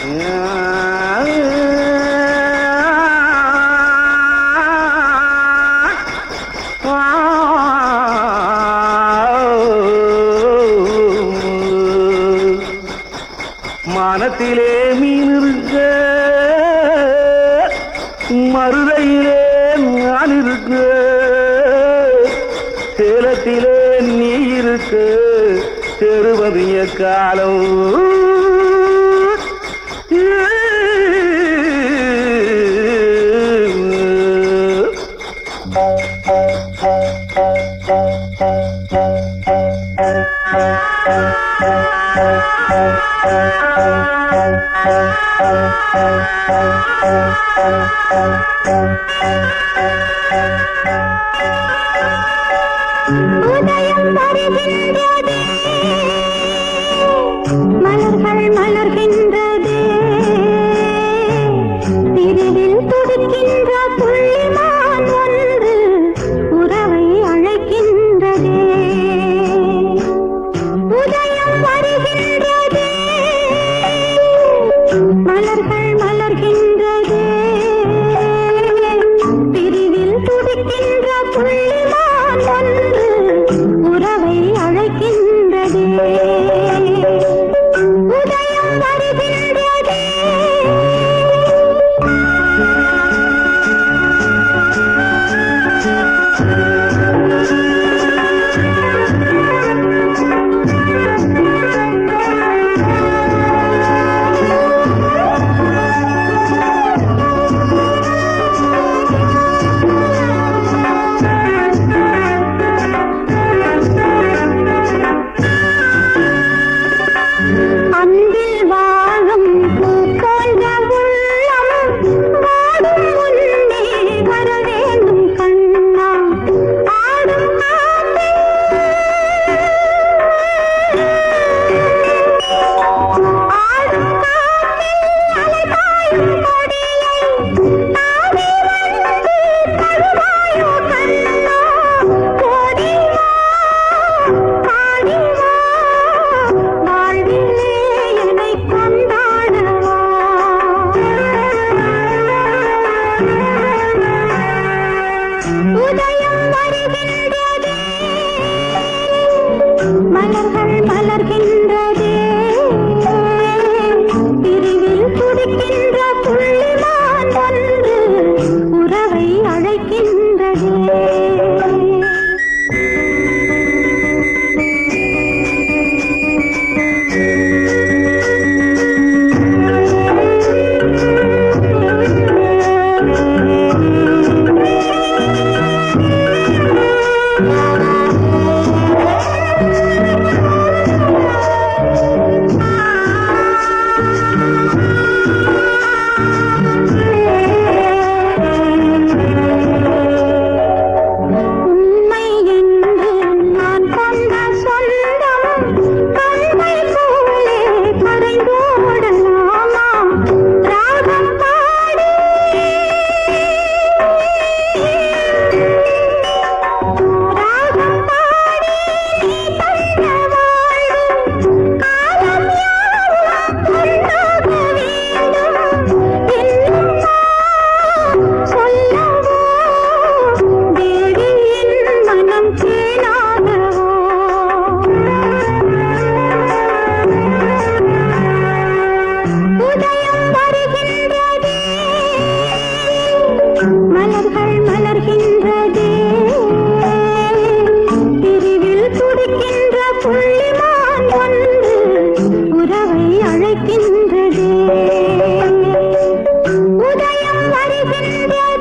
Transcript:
மானத்திலே மீன் இருக்க மருதையிலே நான் இருக்க சேலத்திலே நீ இருக்க செருவதிய காலம் உதயம் வருகின்றதே மலர்கள் மலர்கின்றதே பிரிவில் துடிக்கின்ற புள்ளிமான் ஒன்று உறவை அழைக்கின்றதே உதயம் வருகின்றதே மலர்கள் மலர்கின்றதே பிரிவில் துடிக்கின்ற புள்ளிமான் ஒன்று உறவை அழைக்கின்றதே உதயம் வருகின்றதே அன்பில் வாழும் பூ போன்ற உள்ளம் வாடும் முன்னே வர வேண்டும் கண்ணா ஆடும் காற்றே. ஆடும் காற்றே அலைபாயும் கொடியை தாவி வந்து தழுவாயோ கண்ணா கோடி வா பாடி வா வாழ்விலே என்னை கொண்டாடவா உதயம் வருகின்றதே மலர்கள் மலர்கின்றதே பிரிவில் துடிக்கின்ற புள்ளிமான் ஒன்று உறவை அழைக்கின்றதே உண்மை என்று நான் கொண்ட சொந்தம் கண்மை போலே மறைந்தோடலாமா ராகம் பாடி ராகம் பாடி நீ தந்த வாழ்வு காலம் யாவும் கொண்டாட வேண்டும் என்னும் சொல்லவோ தேவியின் மனம் கேளாதவோ உதயம் வருகின்றதே மலர்கள் மலர்கின்றதே பிரிவில் துடிக்கின்ற புள்ளிமான் ஒன்று உறவை அழைக்கின்றதே உதயம் வருகின்றதே